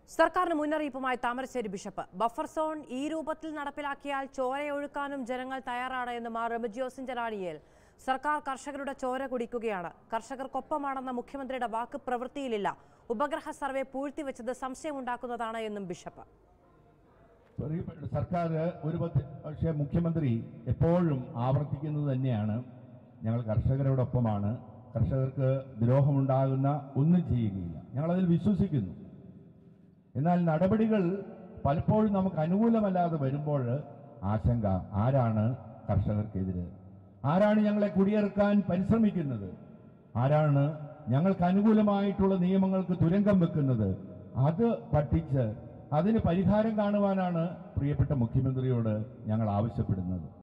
സർക്കാരിന് മുന്നറിയിപ്പുമായി Thamarassery bishop buffer zone ഈ രൂപത്തിൽ നടപ്പിലാക്കിയാൽ ചോരയൊഴുക്കാനും ജനങ്ങൾ തയ്യാറാണ് എന്ന് മാർ റെമിജിയോസിൻ ജലാനിയേൽ സർക്കാർ കർഷകരുടെ ചോര കുടിക്കുകയാണ് കർഷകർക്കൊപ്പമാണെന്ന മുഖ്യമന്ത്രിയുടെ വാക്ക് പ്രവൃത്തിയിലില്ല ഉപഗ്രഹ സർവേ പൂഴ്ത്തിവെച്ചത് സംശയമുണ്ടാക്കുന്നതാണ് എന്നും ബിഷപ്പ് പ്രിയപ്പെട്ട സർക്കാർ ഒരു പത്ത്- പക്ഷേ മുഖ്യമന്ത്രി എപ്പോഴും ആവർത്തിക്കുന്നത് തന്നെയാണ് ഞങ്ങൾ കർഷകരോടൊപ്പമാണ് കർഷകർക്ക് ദ്രോഹമുണ്ടാകുന്ന ഒന്നും ചെയ്യുകയില്ല ഞങ്ങളതിൽ വിശ്വസിക്കുന്നു എന്നാൽ നടപടികൾ പലപ്പോഴും നമുക്ക് അനുകൂലമല്ലാതെ വരുമ്പോൾ ആശങ്ക ആരാണ് കർഷകർക്കെതിരെ ആരാണ് ഞങ്ങളെ കുടിയിറക്കാൻ പരിശ്രമിക്കുന്നത് ആരാണ് ഞങ്ങൾക്ക് അനുകൂലമായിട്ടുള്ള നിയമങ്ങൾക്ക് തുരങ്കം വെക്കുന്നത് അത് പഠിച്ച് അതിന് പരിഹാരം കാണുവാനാണ് പ്രിയപ്പെട്ട മുഖ്യമന്ത്രിയോട് ഞങ്ങൾ ആവശ്യപ്പെടുന്നത്